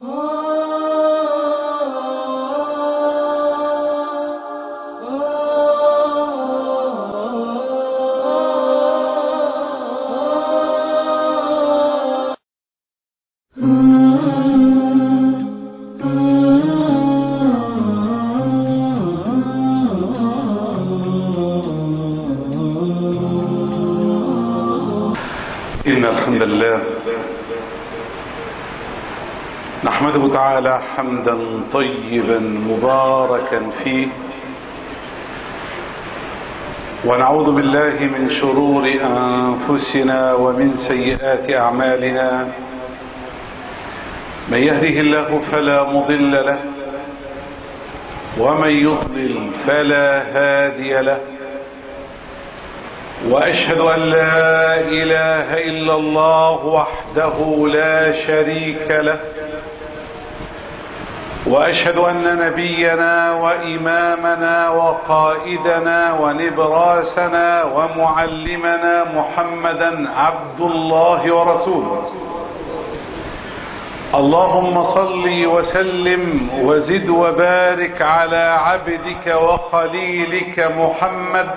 إن الحمد لله نحمده تعالى حمدا طيبا مباركا فيه ونعوذ بالله من شرور أنفسنا ومن سيئات أعمالنا من يهده الله فلا مضل له ومن يضلل فلا هادي له واشهد ان لا اله الا الله وحده لا شريك له واشهد ان نبينا وامامنا وقائدنا ونبراسنا ومعلمنا محمدا عبد الله ورسوله اللهم صل وسلم وزد وبارك على عبدك وخليلك محمد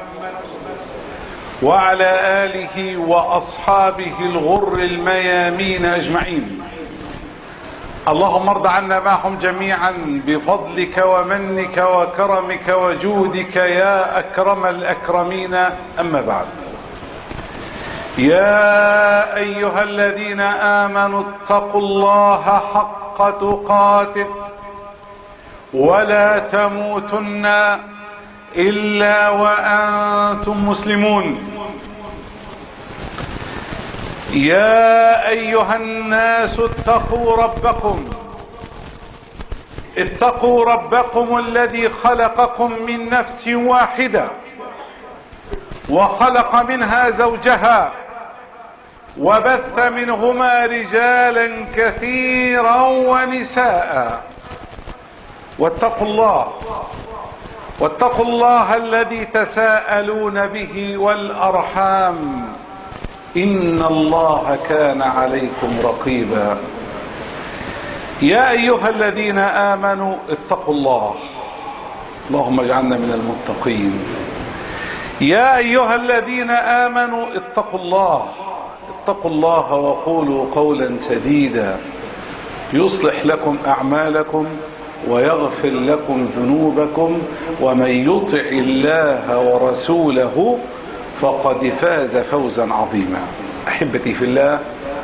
وعلى آله وأصحابه الغر الميامين أجمعين اللهم ارض عنا معهم جميعا بفضلك ومنك وكرمك وجودك يا أكرم الأكرمين أما بعد يا أيها الذين آمنوا اتقوا الله حق تقاته ولا تموتن إلا وأنتم مسلمون يا أيها الناس اتقوا ربكم اتقوا ربكم الذي خلقكم من نفس واحدة وخلق منها زوجها وبث منهما رجالا كثيرا ونساء واتقوا الله واتقوا الله الذي تساءلون به والأرحام إن الله كان عليكم رقيبا يا أيها الذين آمنوا اتقوا الله اللهم اجعلنا من المتقين يا أيها الذين آمنوا اتقوا الله اتقوا الله وقولوا قولا سديدا يصلح لكم أعمالكم ويغفر لكم ذنوبكم ومن يطع الله ورسوله فقد فاز فوزا عظيما احبتي في الله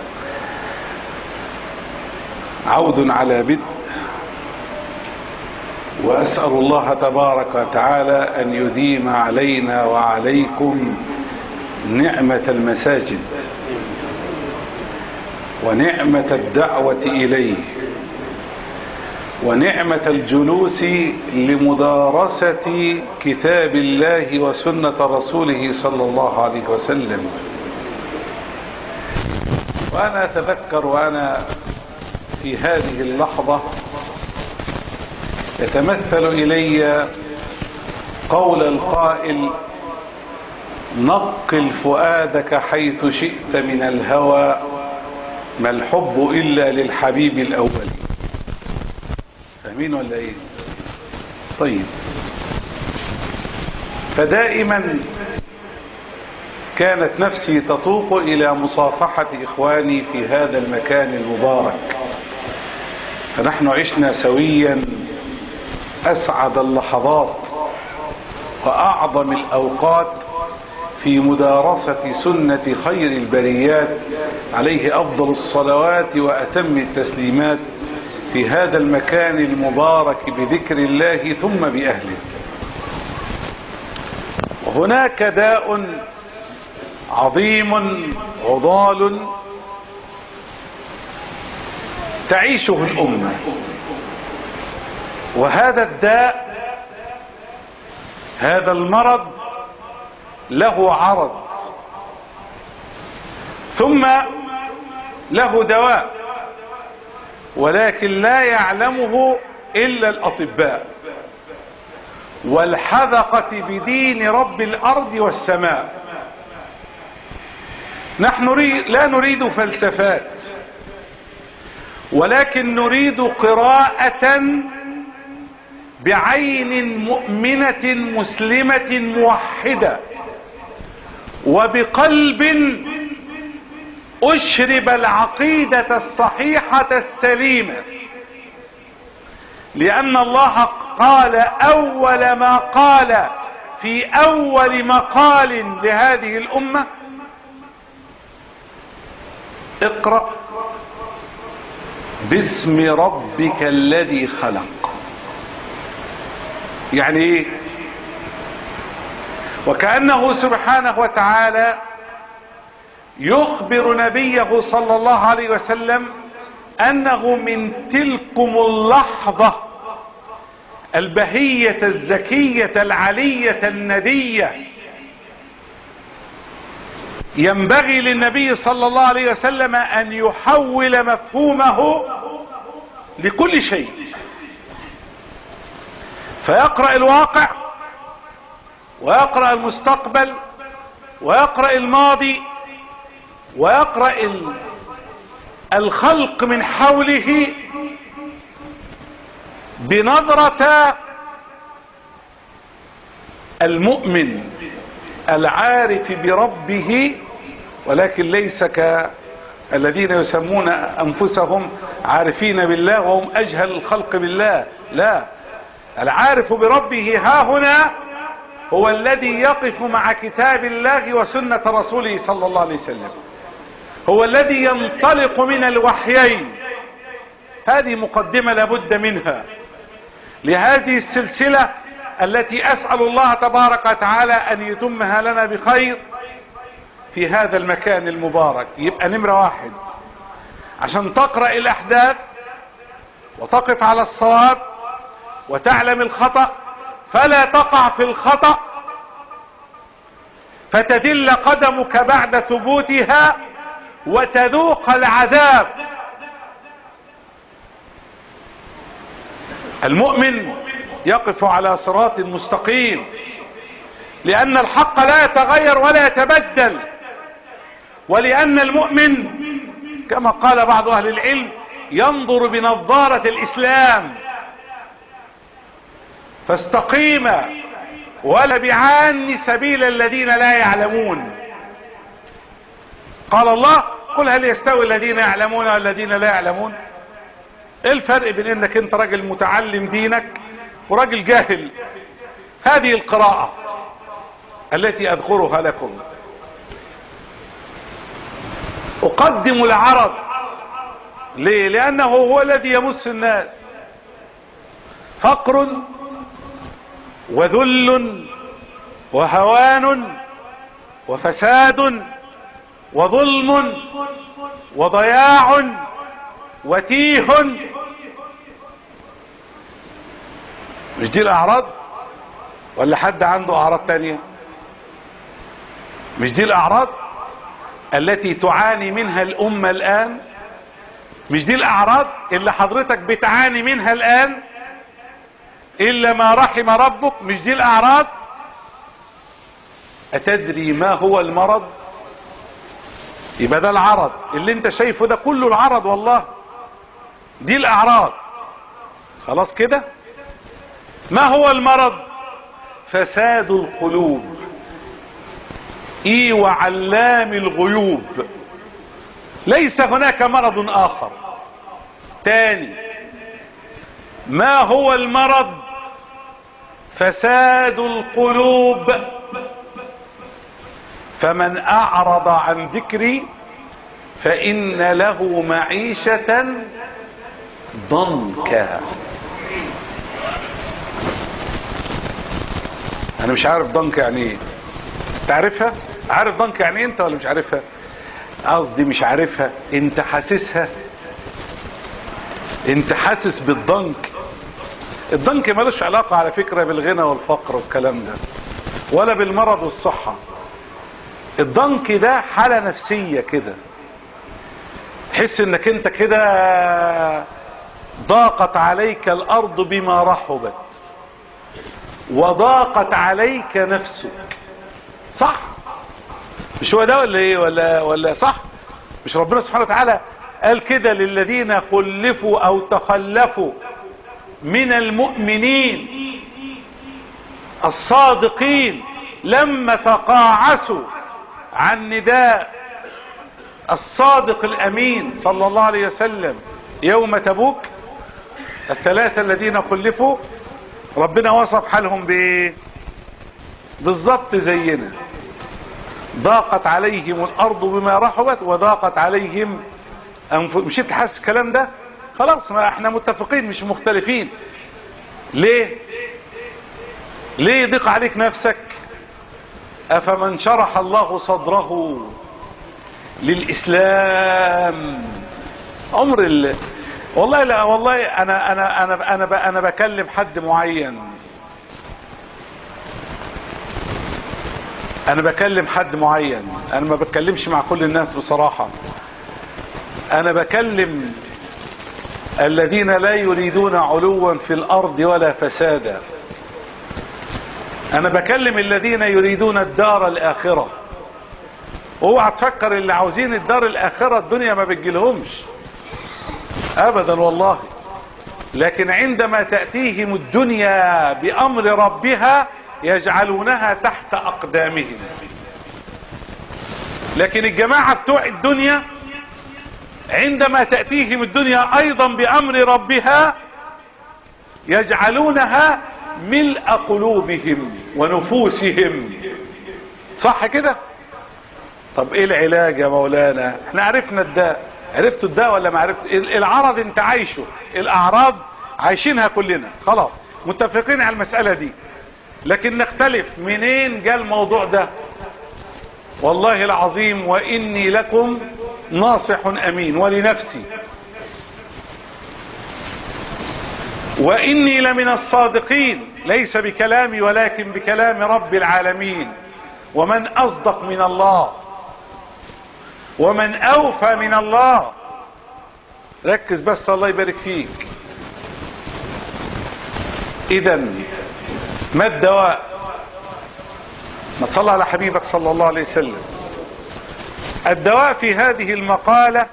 عود على بدء واسال الله تبارك وتعالى ان يديم علينا وعليكم نعمه المساجد ونعمه الدعوه اليه ونعمة الجلوس لمدارسة كتاب الله وسنة رسوله صلى الله عليه وسلم وأنا أتذكر وأنا في هذه اللحظة يتمثل إلي قول القائل نقل فؤادك حيث شئت من الهوى ما الحب إلا للحبيب الأول فاهمين ولا ايه طيب فدائما كانت نفسي تطوق الى مصافحة اخواني في هذا المكان المبارك فنحن عشنا سويا اسعد اللحظات واعظم الاوقات في مدارسة سنة خير البريات عليه افضل الصلوات واتم التسليمات في هذا المكان المبارك بذكر الله ثم بأهله وهناك داء عظيم عضال تعيشه الأمة وهذا الداء هذا المرض له عرض ثم له دواء ولكن لا يعلمه إلا الأطباء والحذقة بدين رب الأرض والسماء نحن لا نريد فلسفات ولكن نريد قراءة بعين مؤمنة مسلمة موحدة وبقلب اشرب العقيدة الصحيحة السليمة لان الله قال اول ما قال في اول مقال لهذه الامة اقرأ باسم ربك الذي خلق يعني ايه وكأنه سبحانه وتعالى يخبر نبيه صلى الله عليه وسلم انه من تلكم اللحظة البهية الزكية العلية الندية ينبغي للنبي صلى الله عليه وسلم ان يحول مفهومه لكل شيء فيقرأ الواقع ويقرأ المستقبل ويقرأ الماضي ويقرأ الخلق من حوله بنظرة المؤمن العارف بربه ولكن ليس كالذين يسمون انفسهم عارفين بالله وهم اجهل الخلق بالله لا العارف بربه ها هنا هو الذي يقف مع كتاب الله وسنة رسوله صلى الله عليه وسلم هو الذي ينطلق من الوحيين هذه مقدمة لابد منها لهذه السلسلة التي اسأل الله تبارك وتعالى ان يتمها لنا بخير في هذا المكان المبارك يبقى نمرة واحد عشان تقرأ الاحداث وتقف على الصواب وتعلم الخطأ فلا تقع في الخطأ فتدل قدمك بعد ثبوتها وتذوق العذاب المؤمن يقف على صراط مستقيم لان الحق لا يتغير ولا يتبدل ولان المؤمن كما قال بعض اهل العلم ينظر بنظارة الاسلام فاستقيما ولا بعان سبيل الذين لا يعلمون قال الله قل هل يستوي الذين يعلمون والذين لا يعلمون ايه الفرق بين انك انت راجل متعلم دينك وراجل جاهل هذه القراءة التي اذكرها لكم اقدم العرض ليه لانه هو الذي يمس الناس فقر وذل وهوان وفساد وظلم وضياع وتيه مش دي الاعراض ولا حد عنده اعراض تانية مش دي الاعراض التي تعاني منها الامة الان مش دي الاعراض اللي حضرتك بتعاني منها الان الا ما رحم ربك مش دي الاعراض اتدري ما هو المرض يبقى ده العرض اللي انت شايفه ده كله العرض والله دي الاعراض خلاص كده ما هو المرض فساد القلوب اي وعلام الغيوب ليس هناك مرض اخر تاني ما هو المرض فساد القلوب فمن اعرض عن ذكري فان له معيشة ضنكا انا مش عارف ضنك يعني ايه تعرفها عارف ضنك يعني إيه انت ولا مش عارفها قصدي مش عارفها انت حاسسها انت حاسس بالضنك الضنك ملوش علاقة على فكرة بالغنى والفقر والكلام ده ولا بالمرض والصحة الضنك ده حالة نفسية كده تحس انك انت كده ضاقت عليك الارض بما رحبت وضاقت عليك نفسك صح مش هو ده ولا ايه ولا ولا صح مش ربنا سبحانه وتعالى قال كده للذين خلفوا او تخلفوا من المؤمنين الصادقين لما تقاعسوا عن نداء الصادق الامين صلى الله عليه وسلم يوم تبوك الثلاثة الذين خلفوا ربنا وصف حالهم بايه بالضبط زينا ضاقت عليهم الارض بما رحبت وضاقت عليهم أنف... مش انت حاسس الكلام ده خلاص ما احنا متفقين مش مختلفين ليه ليه يضيق عليك نفسك افمن شرح الله صدره للاسلام عمر ال... والله لا والله انا انا انا انا انا بكلم حد معين انا بكلم حد معين انا ما بتكلمش مع كل الناس بصراحة انا بكلم الذين لا يريدون علوا في الارض ولا فسادا انا بكلم الذين يريدون الدار الاخرة اوعى تفكر اللي عاوزين الدار الاخرة الدنيا ما بتجيلهمش ابدا والله لكن عندما تأتيهم الدنيا بامر ربها يجعلونها تحت اقدامهم لكن الجماعة بتوع الدنيا عندما تأتيهم الدنيا ايضا بامر ربها يجعلونها ملء قلوبهم ونفوسهم صح كده طب ايه العلاج يا مولانا احنا عرفنا الداء عرفتوا الداء ولا ما عرفت العرض انت عايشه الاعراض عايشينها كلنا خلاص متفقين على المسألة دي لكن نختلف منين جاء الموضوع ده والله العظيم واني لكم ناصح امين ولنفسي واني لمن الصادقين ليس بكلامي ولكن بكلام رب العالمين ومن اصدق من الله ومن اوفى من الله ركز بس الله يبارك فيك اذا ما الدواء ما تصلى على حبيبك صلى الله عليه وسلم الدواء في هذه المقالة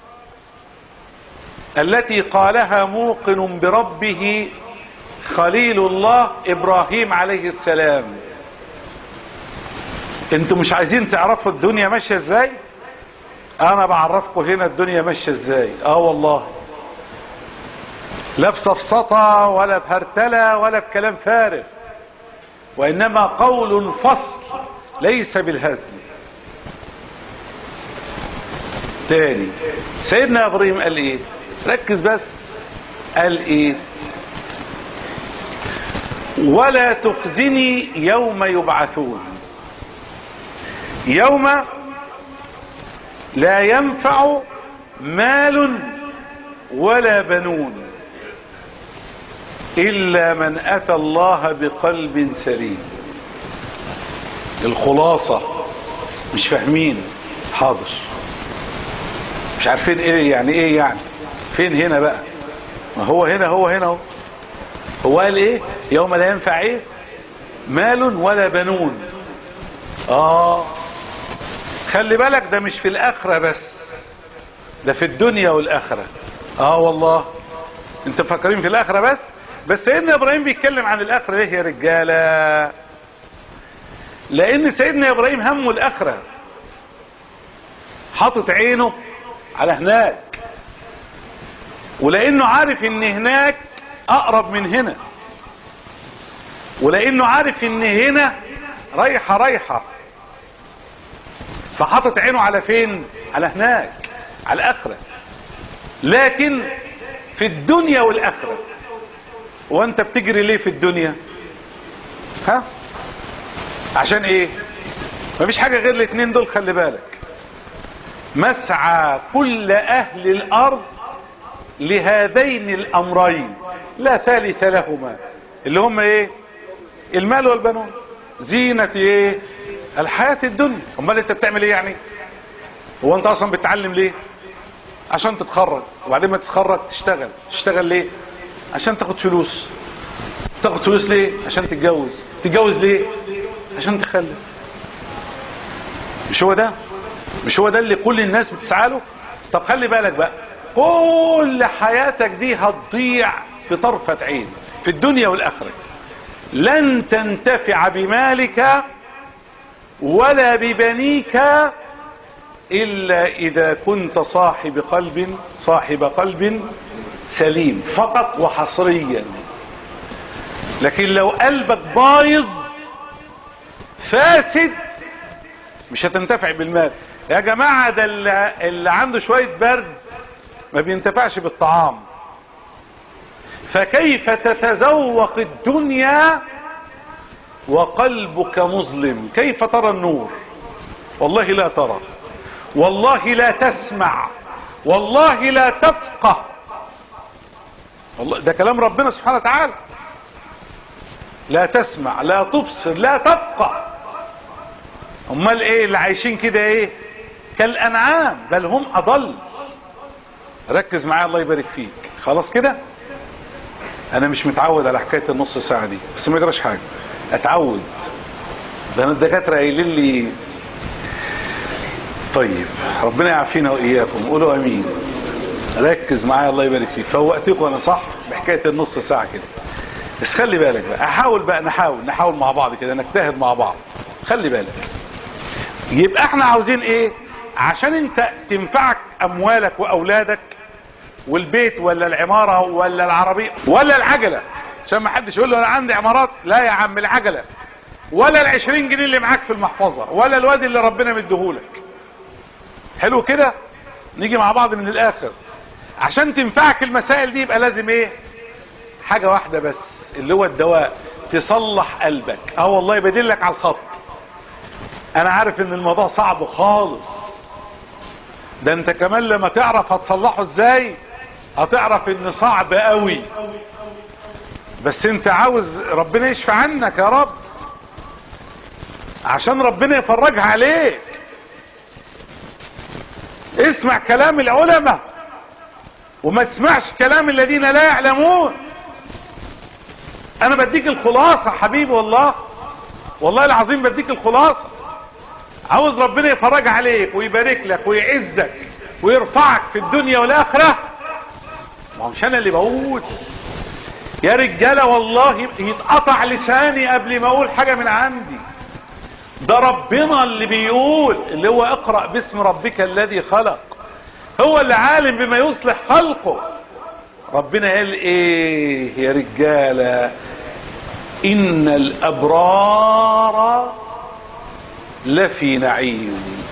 التي قالها موقن بربه خليل الله ابراهيم عليه السلام انتوا مش عايزين تعرفوا الدنيا ماشية ازاي انا بعرفكم هنا الدنيا ماشية ازاي اه والله لا بسفسطة ولا بهرتلة ولا بكلام فارغ وانما قول فصل ليس بالهزل تاني سيدنا ابراهيم قال ايه ركز بس قال ايه ولا تخزني يوم يبعثون يوم لا ينفع مال ولا بنون الا من اتى الله بقلب سليم الخلاصة مش فاهمين حاضر مش عارفين ايه يعني ايه يعني فين هنا بقى ما هو هنا هو هنا هو هو قال ايه يوم لا ينفع ايه مال ولا بنون اه خلي بالك ده مش في الاخرة بس ده في الدنيا والاخرة اه والله انت فاكرين في الاخرة بس بس سيدنا ابراهيم بيتكلم عن الاخرة ليه يا رجالة لان سيدنا ابراهيم همه الاخرة حاطط عينه على هناك ولانه عارف ان هناك اقرب من هنا ولانه عارف ان هنا رايحة رايحة فحاطط عينه على فين على هناك على الاخرة لكن في الدنيا والاخرة وانت بتجري ليه في الدنيا ها عشان ايه مفيش حاجة غير الاثنين دول خلي بالك مسعى كل اهل الارض لهذين الامرين لا ثالث لهما اللي هم ايه المال والبنون زينة ايه الحياة الدنيا امال انت بتعمل ايه يعني هو انت اصلا بتتعلم ليه عشان تتخرج وبعدين ما تتخرج تشتغل تشتغل ليه عشان تاخد فلوس تاخد فلوس ليه عشان تتجوز تتجوز ليه عشان تخلف مش هو ده مش هو ده اللي كل الناس بتسعى له طب خلي بالك بقى كل حياتك دي هتضيع في طرفة عين في الدنيا والآخرة لن تنتفع بمالك ولا ببنيك إلا إذا كنت صاحب قلب صاحب قلب سليم فقط وحصريا لكن لو قلبك بايظ فاسد مش هتنتفع بالمال يا جماعة ده اللي, اللي عنده شوية برد ما بينتفعش بالطعام فكيف تتذوق الدنيا وقلبك مظلم كيف ترى النور والله لا ترى والله لا تسمع والله لا تفقه والله ده كلام ربنا سبحانه وتعالى لا تسمع لا تبصر لا تفقه امال ايه اللي عايشين كده ايه كالانعام بل هم اضل ركز معايا الله يبارك فيك خلاص كده انا مش متعود على حكايه النص ساعه دي بس ما يجراش حاجه اتعود ده انا الدكاتره قايلين لي طيب ربنا يعافينا واياكم قولوا امين ركز معايا الله يبارك فيك فوقتكم انا صح بحكايه النص ساعه كده بس خلي بالك بقى احاول بقى نحاول نحاول مع بعض كده نجتهد مع بعض خلي بالك يبقى احنا عاوزين ايه عشان انت تنفعك اموالك واولادك والبيت ولا العمارة ولا العربية ولا العجلة عشان ما حدش يقول له انا عندي عمارات لا يا عم العجلة ولا العشرين جنيه اللي معاك في المحفظة ولا الواد اللي ربنا مديهولك حلو كده نيجي مع بعض من الاخر عشان تنفعك المسائل دي يبقى لازم ايه حاجة واحدة بس اللي هو الدواء تصلح قلبك اه والله بدلك على الخط انا عارف ان الموضوع صعب خالص ده انت كمان لما تعرف هتصلحه ازاي هتعرف ان صعب قوي بس انت عاوز ربنا يشفى عنك يا رب عشان ربنا يفرجها عليك اسمع كلام العلماء وما تسمعش كلام الذين لا يعلمون انا بديك الخلاصة حبيبي والله والله العظيم بديك الخلاصة عاوز ربنا يفرج عليك ويبارك لك ويعزك ويرفعك في الدنيا والاخرة ما هو مش انا اللي بقول يا رجالة والله يتقطع لساني قبل ما اقول حاجة من عندي ده ربنا اللي بيقول اللي هو اقرأ باسم ربك الذي خلق هو اللي عالم بما يصلح خلقه ربنا قال ايه يا رجالة ان الابرار لفي نعيم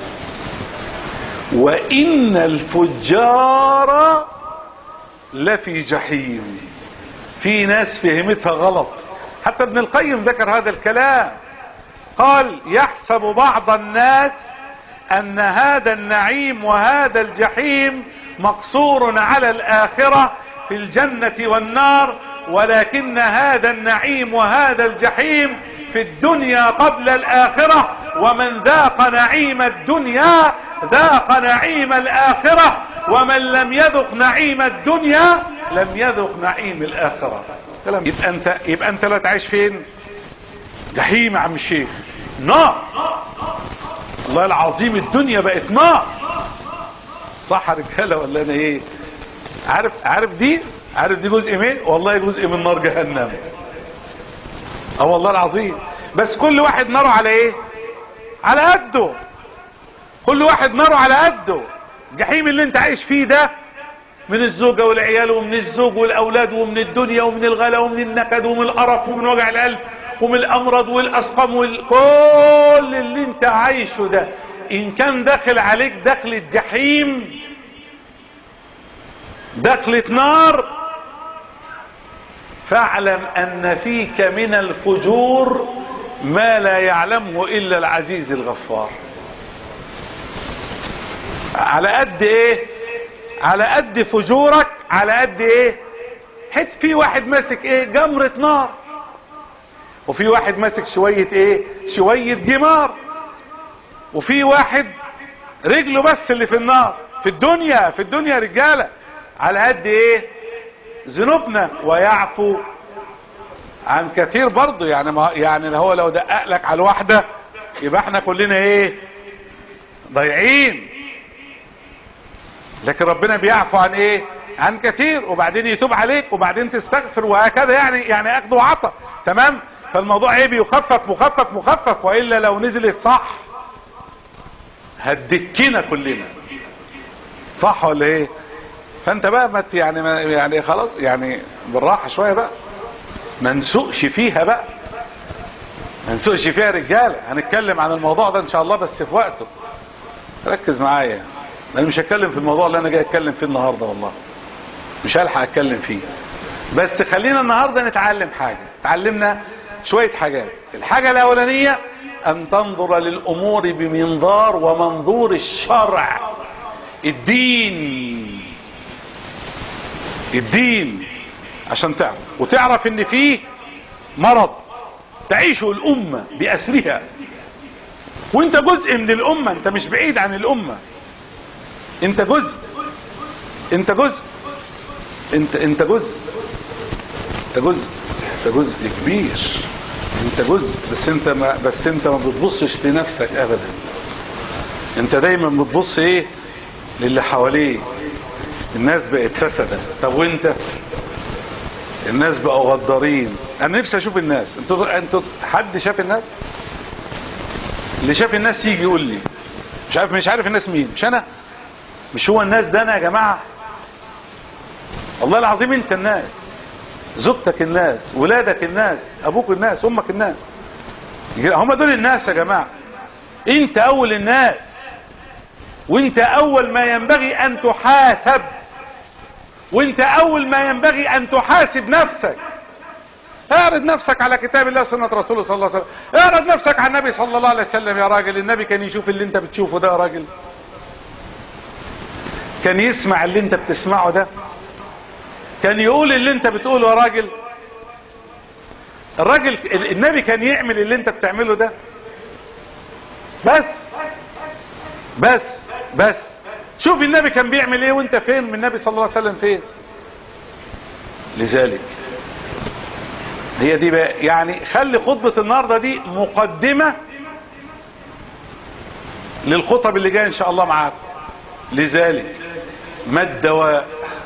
وان الفجار لفي جحيم في ناس فهمتها غلط حتى ابن القيم ذكر هذا الكلام قال يحسب بعض الناس ان هذا النعيم وهذا الجحيم مقصور على الاخرة في الجنة والنار ولكن هذا النعيم وهذا الجحيم في الدنيا قبل الاخرة ومن ذاق نعيم الدنيا ذاق نعيم الاخرة ومن لم يذق نعيم الدنيا لم يذق نعيم الاخرة كلام يبقى انت يبقى انت لا تعيش فين جحيم يا عم الشيخ نار الله العظيم الدنيا بقت نار صح يا رجاله ولا انا ايه عارف عارف دي عارف دي جزء من والله جزء من نار جهنم اه والله العظيم بس كل واحد ناره على ايه على قده كل واحد ناره على قده الجحيم اللي انت عايش فيه ده من الزوجة والعيال ومن الزوج والاولاد ومن الدنيا ومن الغلا ومن النكد ومن القرف ومن وجع القلب ومن الامراض والاسقام وكل اللي انت عايشه ده ان كان داخل عليك دخلة جحيم دخلة نار فاعلم ان فيك من الفجور ما لا يعلمه الا العزيز الغفار على قد ايه على قد فجورك على قد ايه حت في واحد ماسك ايه جمرة نار وفي واحد ماسك شوية ايه شوية جمار وفي واحد رجله بس اللي في النار في الدنيا في الدنيا رجالة على قد ايه ذنوبنا ويعفو عن كثير برضه يعني ما يعني هو لو دقق لك على واحدة يبقى احنا كلنا ايه ضايعين لكن ربنا بيعفو عن ايه عن كثير وبعدين يتوب عليك وبعدين تستغفر وهكذا يعني يعني اخذ وعطى تمام فالموضوع ايه بيخفف مخفف مخفف والا لو نزلت صح هتدكنا كلنا صح ولا ايه فانت بقى ما يعني ما يعني خلاص يعني بالراحه شويه بقى ما نسوقش فيها بقى ما نسوقش فيها رجاله هنتكلم عن الموضوع ده ان شاء الله بس في وقته ركز معايا انا مش هتكلم في الموضوع اللي انا جاي اتكلم فيه النهارده والله مش هلحق اتكلم فيه بس خلينا النهارده نتعلم حاجه اتعلمنا شويه حاجات الحاجه الاولانيه ان تنظر للامور بمنظار ومنظور الشرع الدين الدين عشان تعرف وتعرف ان فيه مرض تعيشه الامه باسرها وانت جزء من الامه انت مش بعيد عن الامه انت جزء انت جزء انت انت جزء انت جزء انت جزء كبير انت جزء بس انت ما بس انت ما بتبصش لنفسك ابدا انت دايما بتبص ايه للي حواليه الناس بقت فسدة طب وانت الناس بقوا غدارين انا نفسي اشوف الناس انتوا انتوا حد شاف الناس اللي شاف الناس يجي يقول لي مش عارف مش عارف الناس مين مش انا مش هو الناس ده انا يا جماعه والله العظيم انت الناس زوجتك الناس ولادك الناس ابوك الناس امك الناس هم دول الناس يا جماعه انت اول الناس وانت اول ما ينبغي ان تحاسب وانت اول ما ينبغي ان تحاسب نفسك اعرض نفسك على كتاب الله سنة رسوله صلى الله عليه وسلم اعرض نفسك على النبي صلى الله عليه وسلم يا راجل النبي كان يشوف اللي انت بتشوفه ده يا راجل كان يسمع اللي انت بتسمعه ده كان يقول اللي انت بتقوله يا راجل الراجل النبي كان يعمل اللي انت بتعمله ده بس بس بس شوف النبي كان بيعمل ايه وانت فين من النبي صلى الله عليه وسلم فين لذلك هي دي بقى يعني خلي خطبة النهاردة دي مقدمة للخطب اللي جاي ان شاء الله معاك لذلك ما الدواء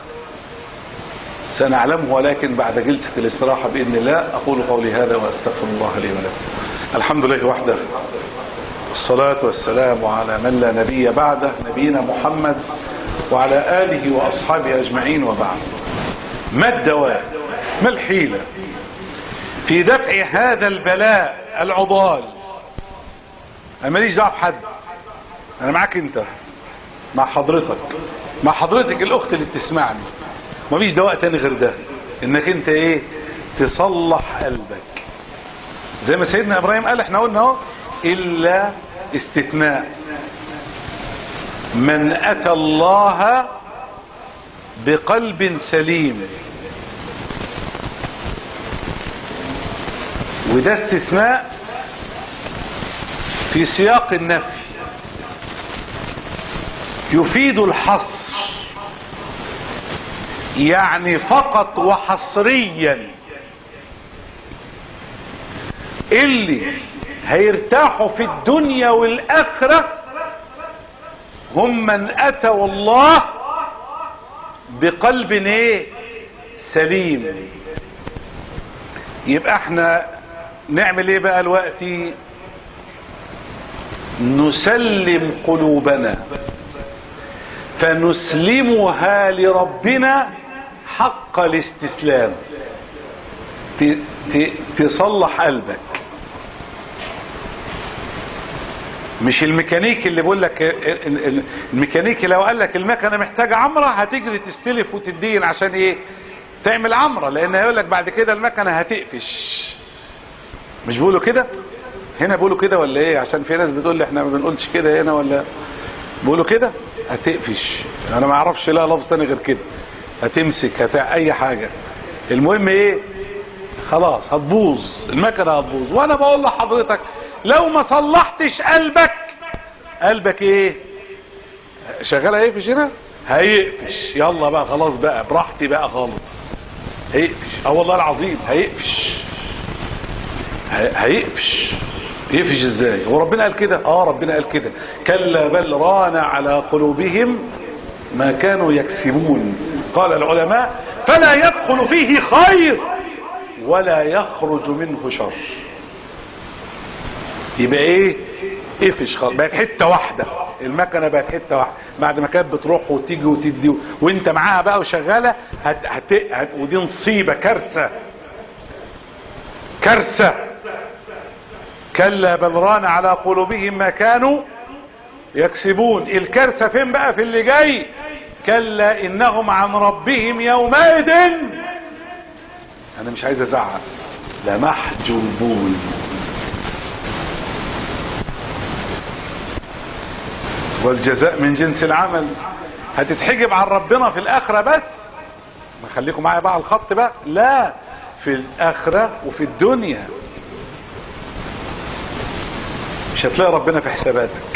سنعلمه ولكن بعد جلسة الاستراحة بإذن الله أقول قولي هذا وأستغفر الله لي ولكم الحمد لله وحده والصلاة والسلام على من لا نبي بعده نبينا محمد وعلى آله وأصحابه أجمعين وبعد ما الدواء ما الحيلة في دفع هذا البلاء العضال أنا ماليش دعوه بحد أنا معاك أنت مع حضرتك مع حضرتك الأخت اللي بتسمعني مفيش دواء تاني غير ده انك انت ايه تصلح قلبك زي ما سيدنا ابراهيم قال احنا قلنا اهو الا استثناء من اتى الله بقلب سليم وده استثناء في سياق النفي يفيد الحصر يعني فقط وحصريا اللي هيرتاحوا في الدنيا والاخرة هم من اتوا الله بقلب ايه سليم يبقى احنا نعمل ايه بقى الوقت نسلم قلوبنا فنسلمها لربنا حق الاستسلام تصلح قلبك مش الميكانيكي اللي بيقول لك الميكانيكي لو قال لك المكنه محتاجه عمره هتجري تستلف وتدين عشان ايه تعمل عمره لان هيقول لك بعد كده المكنه هتقفش مش بيقولوا كده هنا بيقولوا كده ولا ايه عشان في ناس بتقول لي احنا ما بنقولش كده هنا ولا بيقولوا كده هتقفش انا ما اعرفش لا لفظ تاني غير كده هتمسك هتع اي حاجة المهم ايه خلاص هتبوظ المكنة هتبوظ وانا بقول لحضرتك لو ما صلحتش قلبك قلبك ايه شغال هيقفش هنا هيقفش يلا بقى خلاص بقى براحتي بقى خالص هيقفش اه والله العظيم هيقفش هيقفش يقفش ازاي هو ربنا قال كده اه ربنا قال كده كلا بل ران على قلوبهم ما كانوا يكسبون قال العلماء فلا يدخل فيه خير ولا يخرج منه شر يبقى ايه قفش خالص بقت حته واحده المكنه بقت حته واحده بعد ما كانت بتروح وتيجي وتدي وانت معاها بقى وشغاله هت هت هت ودي نصيبه كارثه كارثه كلا بل ران على قلوبهم ما كانوا يكسبون الكارثه فين بقى في اللي جاي كلا انهم عن ربهم يومئذ انا مش عايز ازعق لمحجوبون والجزاء من جنس العمل هتتحجب عن ربنا في الاخرة بس ما خليكم معايا بقى على الخط بقى لا في الاخرة وفي الدنيا مش هتلاقي ربنا في حساباتك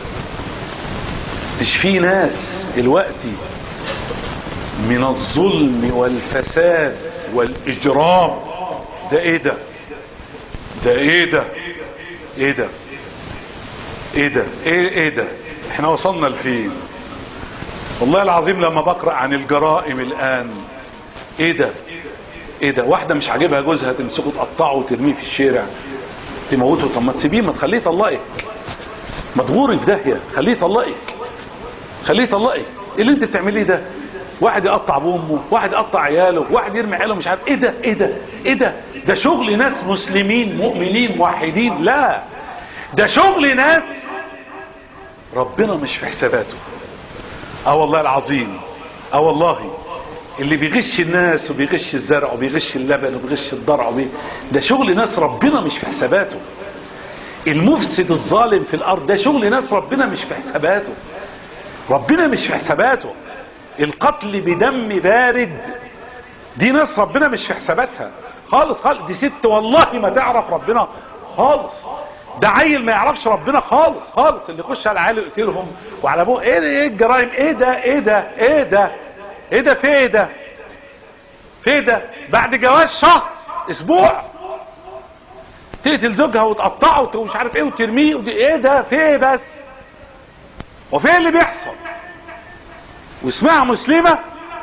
مش في ناس دلوقتي من الظلم والفساد والاجرام ده ايه ده ده ايه ده ايه ده ايه ده ايه ايه ده احنا وصلنا لفين والله العظيم لما بقرأ عن الجرائم الان ايه ده ايه ده واحدة مش عاجبها جوزها تمسكه تقطعه وترميه في الشارع تموته طب ما تسيبيه ما تخليه يطلقك ما تغوري في داهية خليه يطلقك خليه يطلقك ايه اللي انت بتعمليه ده واحد يقطع بامه واحد يقطع عياله واحد يرمي عياله مش عارف ايه ده ايه ده ايه ده ده شغل ناس مسلمين مؤمنين موحدين لا ده شغل ناس ربنا مش في حساباته اه والله العظيم اه والله اللي بيغش الناس وبيغش الزرع وبيغش اللبن وبيغش الضرع وبي... ده شغل ناس ربنا مش في حساباته المفسد الظالم في الارض ده شغل ناس ربنا مش في حساباته ربنا مش في حساباته القتل بدم بارد دي ناس ربنا مش في حساباتها خالص خالص دي ست والله ما تعرف ربنا خالص ده عيل ما يعرفش ربنا خالص خالص اللي يخش على العيال يقتلهم وعلى ابوه ايه ده ايه الجرائم ايه ده ايه ده ايه ده ايه ده في ايه ده في ايه ده بعد جواز شهر اسبوع تقتل زوجها وتقطعه ومش عارف ايه وترميه ودي ايه ده في ايه بس وفي ايه اللي بيحصل واسمها مسلمة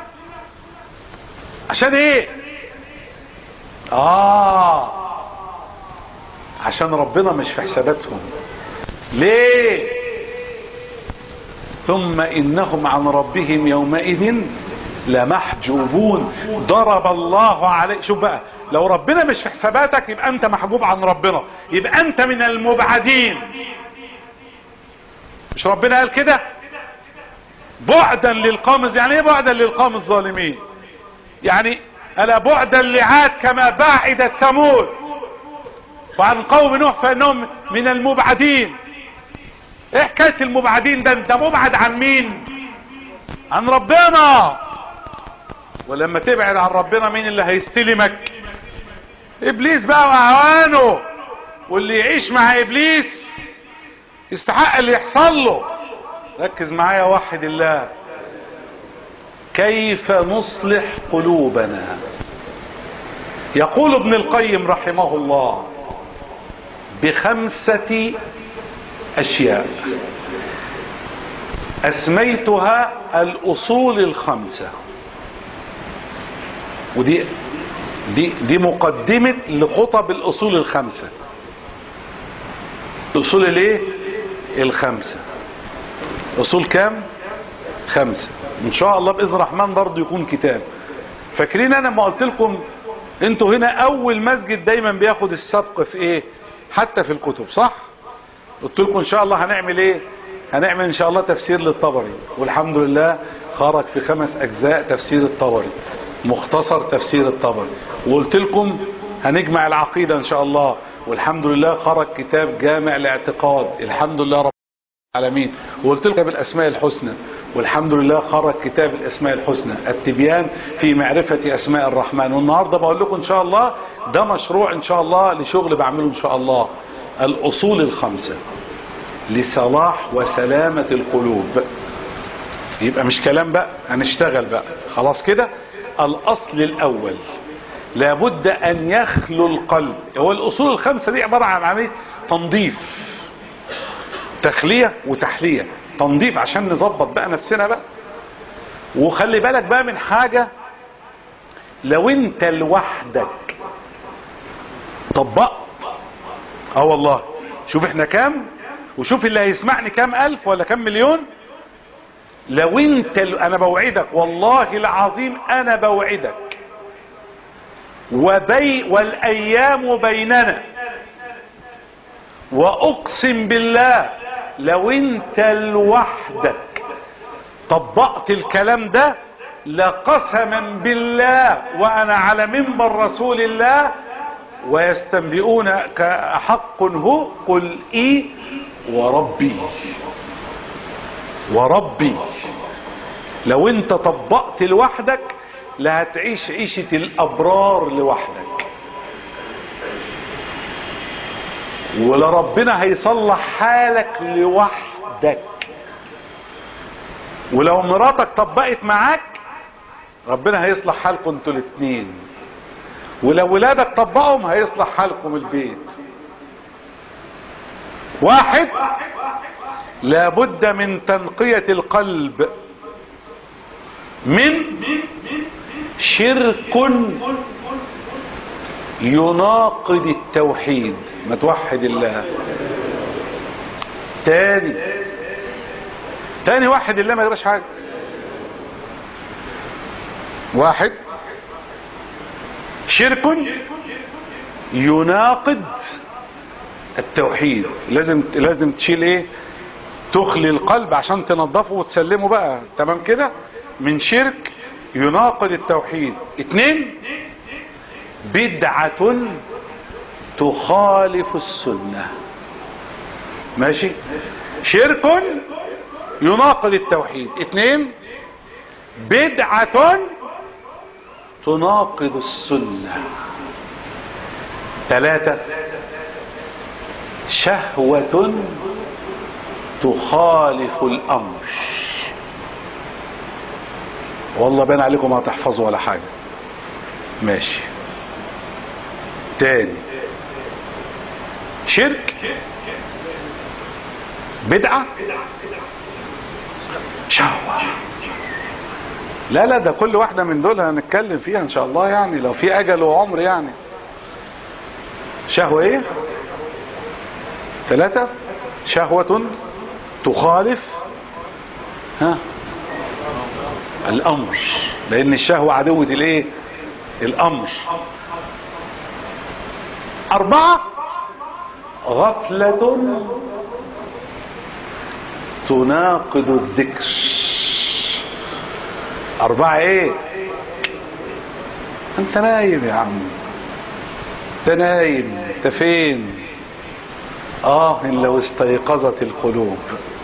عشان ايه اه عشان ربنا مش في حساباتهم ليه ثم انهم عن ربهم يومئذ لمحجوبون ضرب الله عليه شوف بقى لو ربنا مش في حساباتك يبقى انت محجوب عن ربنا يبقى انت من المبعدين مش ربنا قال كده بعدا للقوم يعني ايه بعدا للقوم الظالمين يعني الا بعدا لعاد كما بعدت ثمود وعن قوم نوح فانهم من المبعدين ايه حكايه المبعدين ده انت مبعد عن مين عن ربنا ولما تبعد عن ربنا مين اللي هيستلمك ابليس بقى واعوانه واللي يعيش مع ابليس يستحق اللي يحصل له ركز معايا وحد الله كيف نصلح قلوبنا يقول ابن القيم رحمه الله بخمسة اشياء اسميتها الاصول الخمسة ودي دي دي مقدمة لخطب الاصول الخمسة الاصول الايه الخمسة اصول كام خمسة ان شاء الله باذن الرحمن برضو يكون كتاب فاكرين انا ما قلت لكم انتوا هنا اول مسجد دايما بياخد السبق في ايه حتى في الكتب صح قلت لكم ان شاء الله هنعمل ايه هنعمل ان شاء الله تفسير للطبري والحمد لله خرج في خمس اجزاء تفسير الطبري مختصر تفسير الطبري وقلت لكم هنجمع العقيدة ان شاء الله والحمد لله خرج كتاب جامع الاعتقاد الحمد لله رب العالمين وقلت لكم كتاب الاسماء الحسنى والحمد لله خرج كتاب الاسماء الحسنى التبيان في معرفة اسماء الرحمن والنهاردة بقول لكم ان شاء الله ده مشروع ان شاء الله لشغل بعمله ان شاء الله الاصول الخمسة لصلاح وسلامة القلوب يبقى مش كلام بقى هنشتغل بقى خلاص كده الاصل الاول لابد ان يخلو القلب هو الاصول الخمسة دي عبارة عن عملية تنظيف تخلية وتحلية تنظيف عشان نظبط بقى نفسنا بقى وخلي بالك بقى من حاجة لو انت لوحدك طبقت اه والله شوف احنا كام وشوف اللي هيسمعني كام الف ولا كام مليون لو انت انا بوعدك والله العظيم انا بوعدك وبي والايام بيننا واقسم بالله لو انت لوحدك طبقت الكلام ده لقسما بالله وانا على منبر رسول الله ويستنبئونك حق هو قل اي وربي وربي لو انت طبقت لوحدك لا هتعيش عيشة الابرار لوحدك ولا ربنا هيصلح حالك لوحدك ولو مراتك طبقت معاك ربنا هيصلح حالكم انتوا الاتنين ولو ولادك طبقهم هيصلح حالكم البيت واحد لابد من تنقية القلب من شرك يناقض التوحيد ما توحد الله تاني تاني واحد الله ما يقدرش حاجة واحد شرك يناقض التوحيد لازم لازم تشيل ايه تخلي القلب عشان تنظفه وتسلمه بقى تمام كده من شرك يناقض التوحيد اتنين بدعة تخالف السنة ماشي شرك يناقض التوحيد اتنين بدعة تناقض السنة ثلاثة شهوة تخالف الامر والله بين عليكم ما تحفظوا ولا حاجة ماشي تاني شرك بدعة شهوة لا لا ده كل واحدة من دول هنتكلم فيها ان شاء الله يعني لو في اجل وعمر يعني شهوة ايه ثلاثة شهوة تخالف ها الامر لان الشهوة عدوة الايه الامر اربعة غفلة تناقض الذكر اربعة ايه انت نايم يا عم انت نايم انت فين اه إن لو استيقظت القلوب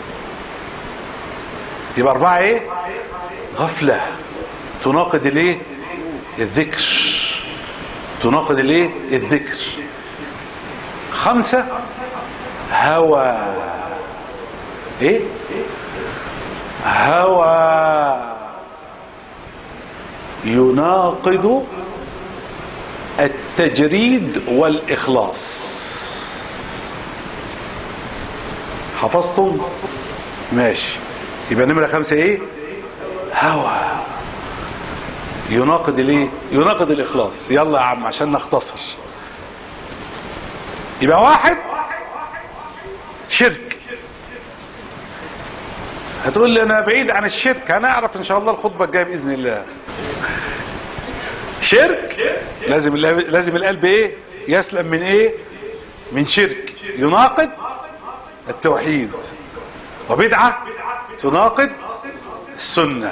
يبقى اربعة ايه غفلة تناقض الايه الذكر تناقض الايه الذكر خمسة هوى ايه هوى يناقض التجريد والاخلاص حفظتم ماشي يبقى نمرة خمسة ايه هوى يناقض الايه يناقض الاخلاص يلا يا عم عشان نختصر يبقى واحد شرك هتقول لي انا بعيد عن الشرك هنعرف ان شاء الله الخطبة الجاية باذن الله شرك لازم لازم القلب ايه يسلم من ايه من شرك يناقض التوحيد وبدعة تناقض السنة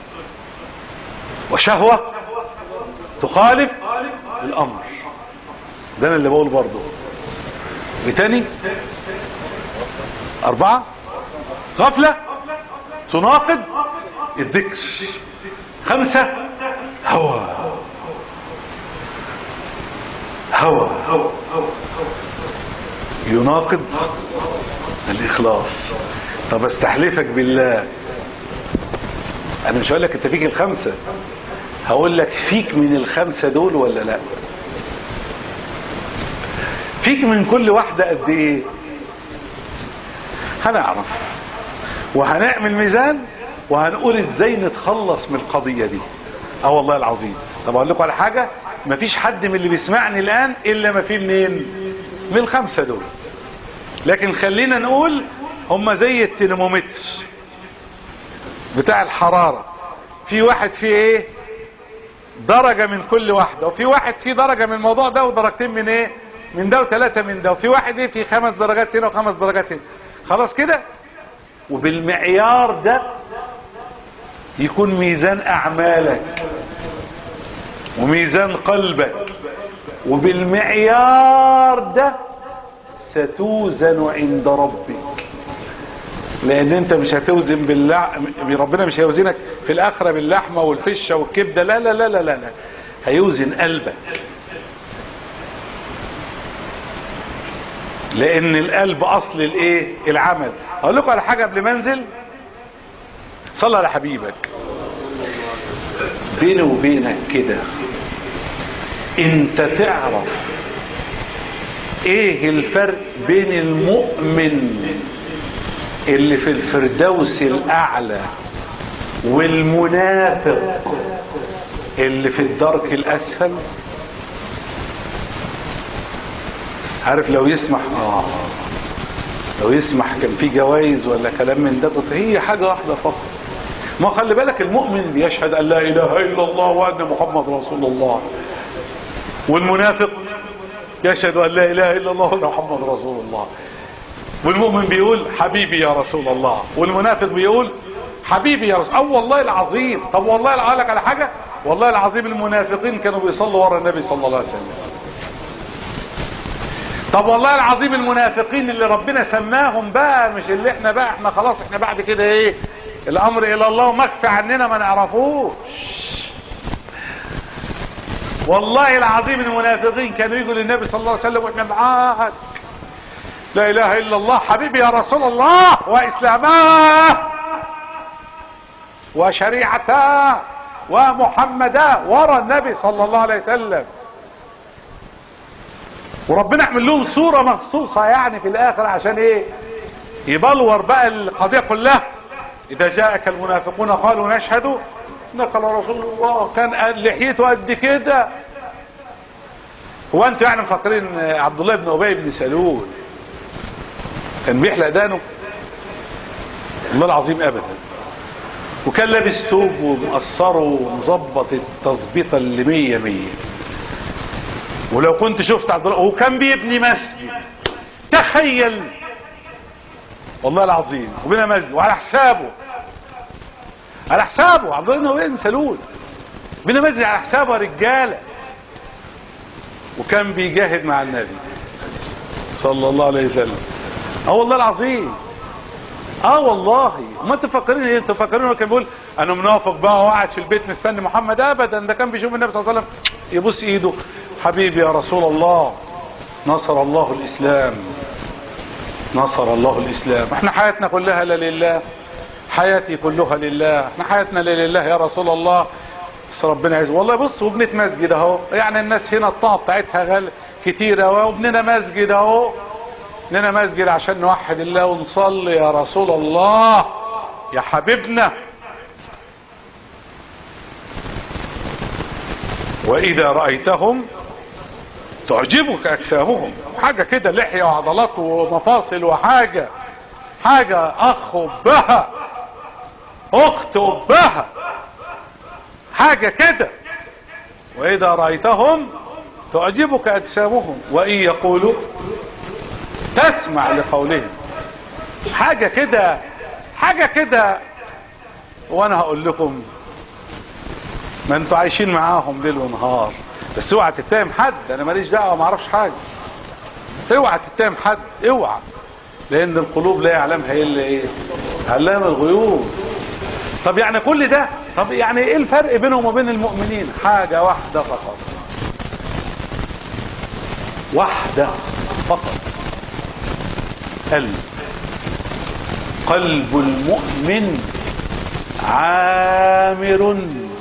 وشهوة تخالف الامر ده انا اللي بقول برضه بتاني اربعة غفلة تناقض الذكر خمسة هوى هوى يناقض الاخلاص طب استحلفك بالله انا مش هقول لك انت فيك الخمسة هقول لك فيك من الخمسة دول ولا لا فيك من كل واحدة قد ايه هنعرف وهنعمل ميزان وهنقول ازاي نتخلص من القضية دي اه والله العظيم طب اقول لكم على حاجة مفيش حد من اللي بيسمعني الان الا ما فيه منين من الخمسة دول لكن خلينا نقول هم زي الترمومتر بتاع الحرارة في واحد فيه ايه درجة من كل واحدة وفي واحد فيه درجة من الموضوع ده ودرجتين من ايه من ده وثلاثة من ده وفي واحد ايه في خمس درجات هنا وخمس درجات هنا خلاص كده وبالمعيار ده يكون ميزان اعمالك وميزان قلبك وبالمعيار ده ستوزن عند ربك لان انت مش هتوزن باللع... ربنا مش هيوزنك في الاخره باللحمه والفشه والكبده لا لا لا لا لا, لا. هيوزن قلبك لان القلب اصل الايه العمل اقول لكم على حاجه قبل ما انزل صلى على حبيبك بيني وبينك كده انت تعرف ايه الفرق بين المؤمن اللي في الفردوس الاعلى والمنافق اللي في الدرك الاسفل عارف لو يسمح اه لو يسمح كان في جوائز ولا كلام من ده كنت هي حاجة واحدة فقط ما خلي بالك المؤمن بيشهد ان لا اله الا الله وان محمد رسول الله والمنافق يشهد ان لا اله الا الله وان محمد رسول الله والمؤمن بيقول حبيبي يا رسول الله والمنافق بيقول حبيبي يا رسول الله والله العظيم طب والله اقول لك على حاجه والله العظيم المنافقين كانوا بيصلوا ورا النبي صلى الله عليه وسلم طب والله العظيم المنافقين اللي ربنا سماهم بقى مش اللي احنا بقى احنا خلاص احنا بعد كده ايه الامر الى الله ومكفي عننا ما نعرفوش والله العظيم المنافقين كانوا يقولوا للنبي صلى الله عليه وسلم واحنا معاك لا اله الا الله حبيبي يا رسول الله واسلاماه وشريعته ومحمدا ورا النبي صلى الله عليه وسلم وربنا يعمل لهم صورة مخصوصة يعني في الاخر عشان ايه يبلور بقى القضية كلها اذا جاءك المنافقون قالوا نشهد انك لرسول الله كان لحيته قد كده هو انتوا يعني مفكرين عبد الله بن ابي بن سلول كان بيحلق دانه الله العظيم ابدا وكان لابس توب ومقصره ومظبط التظبيطه اللي مية مية ولو كنت شفت عبد الله وكان بيبني مسجد تخيل والله العظيم وبنى مسجد وعلى حسابه على حسابه عبد الله بن ابي بن سلول بنى مسجد على حسابه رجاله وكان بيجاهد مع النبي صلى الله عليه وسلم اه والله العظيم اه والله ما انتوا فاكرين ايه انتوا فاكرين هو كان بيقول انا منافق بقى وقعد في البيت مستني محمد ابدا ده كان بيشوف النبي صلى الله عليه وسلم يبوس ايده حبيبي يا رسول الله نصر الله الاسلام نصر الله الاسلام احنا حياتنا كلها لا لله حياتي كلها لله احنا حياتنا لا لله يا رسول الله بس ربنا عايز والله بص وبنت مسجد اهو يعني الناس هنا الطاقه بتاعتها غال كتيره وبننا مسجد اهو لنا مسجد عشان نوحد الله ونصلي يا رسول الله يا حبيبنا واذا رأيتهم تعجبك اجسامهم حاجة كده لحية وعضلات ومفاصل وحاجة حاجة اخ بها اخت بها حاجة كده واذا رأيتهم تعجبك اجسامهم وان يقولوا تسمع لقولهم حاجة كده حاجة كده وانا هقول لكم ما انتوا عايشين معاهم ليل ونهار بس اوعى تتهم حد انا ماليش دعوه ما اعرفش حاجه اوعى تتهم حد اوعى لان القلوب لا يعلمها الا ايه علام الغيوب طب يعني كل ده طب يعني ايه الفرق بينهم وبين المؤمنين حاجه واحده فقط واحده فقط قلب قلب المؤمن عامر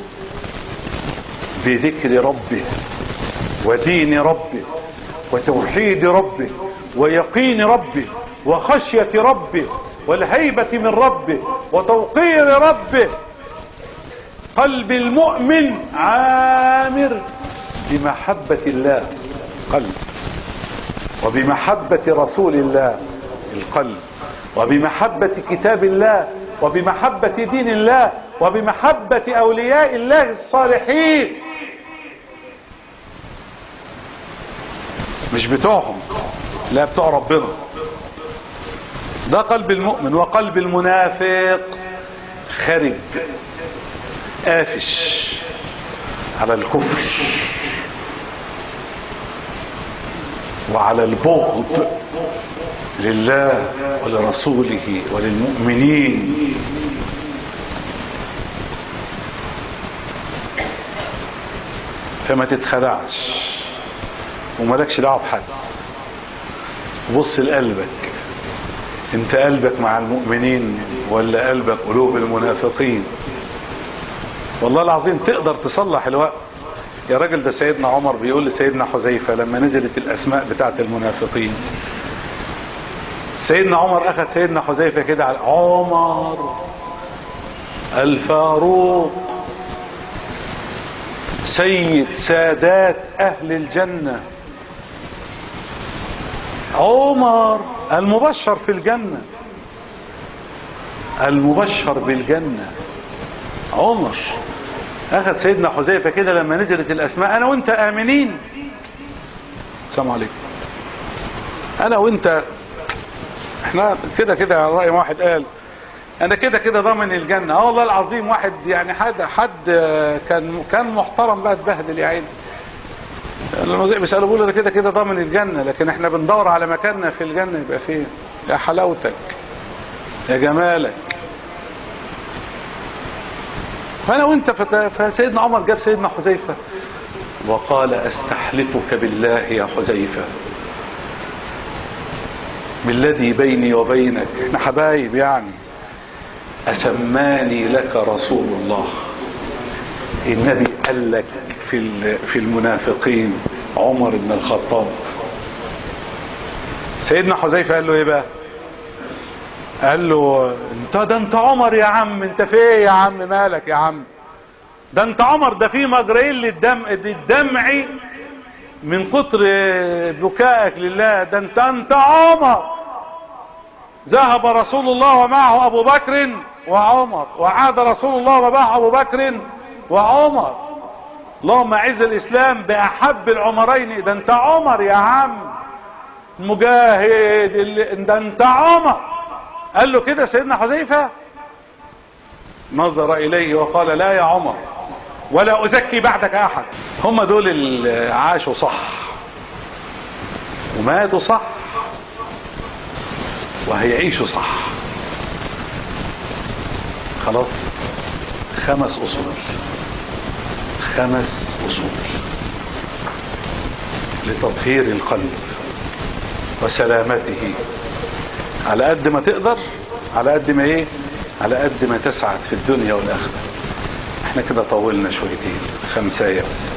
بذكر ربه ودين ربه وتوحيد ربه ويقين ربه وخشية ربه والهيبة من ربه وتوقير ربه قلب المؤمن عامر بمحبة الله قلب وبمحبة رسول الله القلب وبمحبة كتاب الله وبمحبة دين الله وبمحبة أولياء الله الصالحين مش بتوعهم لا بتوع ربنا ده قلب المؤمن وقلب المنافق خارج قافش على الكفر وعلى البغض لله ولرسوله وللمؤمنين فما تتخدعش ومالكش دعوه بحد بص لقلبك انت قلبك مع المؤمنين ولا قلبك قلوب المنافقين والله العظيم تقدر تصلح الوقت يا راجل ده سيدنا عمر بيقول لسيدنا حذيفة لما نزلت الاسماء بتاعت المنافقين سيدنا عمر اخذ سيدنا حذيفة كده على عمر الفاروق سيد سادات اهل الجنة عمر المبشر في الجنة المبشر بالجنة عمر اخذ سيدنا حذيفة كده لما نزلت الاسماء انا وانت امنين السلام عليكم انا وانت احنا كده كده على رأي واحد قال انا كده كده ضامن الجنة اه والله العظيم واحد يعني حد حد كان كان محترم بقى اتبهدل يا عيني المذيع بيسأله بيقول ده كده كده ضامن الجنة لكن احنا بندور على مكاننا في الجنة يبقى فين يا حلاوتك يا جمالك فانا وانت فسيدنا عمر جاب سيدنا حذيفة وقال استحلفك بالله يا حذيفة بالذي بيني وبينك احنا حبايب يعني اسماني لك رسول الله النبي قال لك في في المنافقين عمر بن الخطاب سيدنا حذيفه قال له ايه بقى قال له انت ده انت عمر يا عم انت في ايه يا عم مالك يا عم ده انت عمر ده في مجرين للدم للدمع من كتر بكائك لله ده انت انت عمر ذهب رسول الله ومعه ابو بكر وعمر وعاد رسول الله ومعه ابو بكر وعمر اللهم اعز الاسلام باحب العمرين ده انت عمر يا عم المجاهد اللي ده انت عمر قال له كده سيدنا حذيفه نظر اليه وقال لا يا عمر ولا ازكي بعدك احد هم دول اللي عاشوا صح وماتوا صح وهيعيشوا صح خلاص خمس اصول خمس اصول لتطهير القلب وسلامته على قد ما تقدر على قد ما ايه على قد ما تسعد في الدنيا والاخره احنا كده طولنا شويتين خمساية بس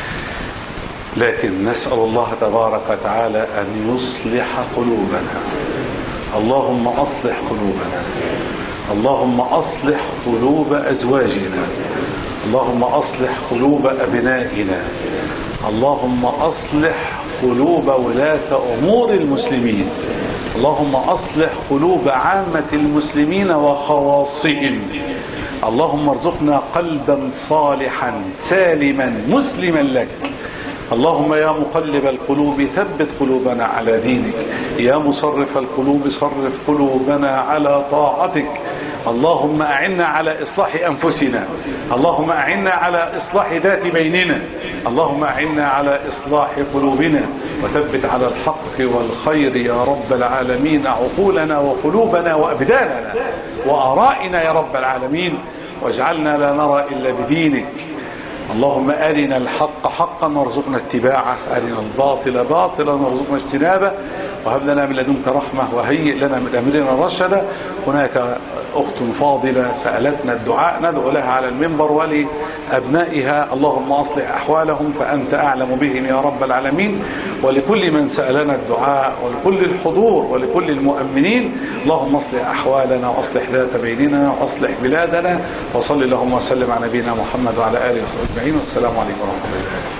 لكن نسأل الله تبارك وتعالى أن يصلح قلوبنا اللهم أصلح قلوبنا اللهم أصلح قلوب أزواجنا اللهم أصلح قلوب أبنائنا اللهم أصلح قلوب ولاة أمور المسلمين اللهم أصلح قلوب عامة المسلمين وخواصهم اللهم ارزقنا قلبا صالحا سالما مسلما لك اللهم يا مقلب القلوب ثبت قلوبنا على دينك يا مصرف القلوب صرف قلوبنا على طاعتك اللهم أعنا على إصلاح أنفسنا اللهم أعنا على إصلاح ذات بيننا اللهم أعنا على إصلاح قلوبنا وثبت على الحق والخير يا رب العالمين عقولنا وقلوبنا وأبداننا وآرائنا يا رب العالمين واجعلنا لا نرى إلا بدينك اللهم أرنا الحق حقا وارزقنا اتباعه أرنا الباطل باطلا وارزقنا اجتنابه وهب لنا من لدنك رحمة وهيئ لنا من أمرنا رشدا هناك أخت فاضلة سألتنا الدعاء ندعو لها على المنبر ولأبنائها اللهم أصلح أحوالهم فأنت أعلم بهم يا رب العالمين ولكل من سألنا الدعاء ولكل الحضور ولكل المؤمنين اللهم اصلح أحوالنا وأصلح ذات بيننا وأصلح بلادنا وصل اللهم وسلم على نبينا محمد وعلى آله وصحبه أجمعين والسلام عليكم ورحمة الله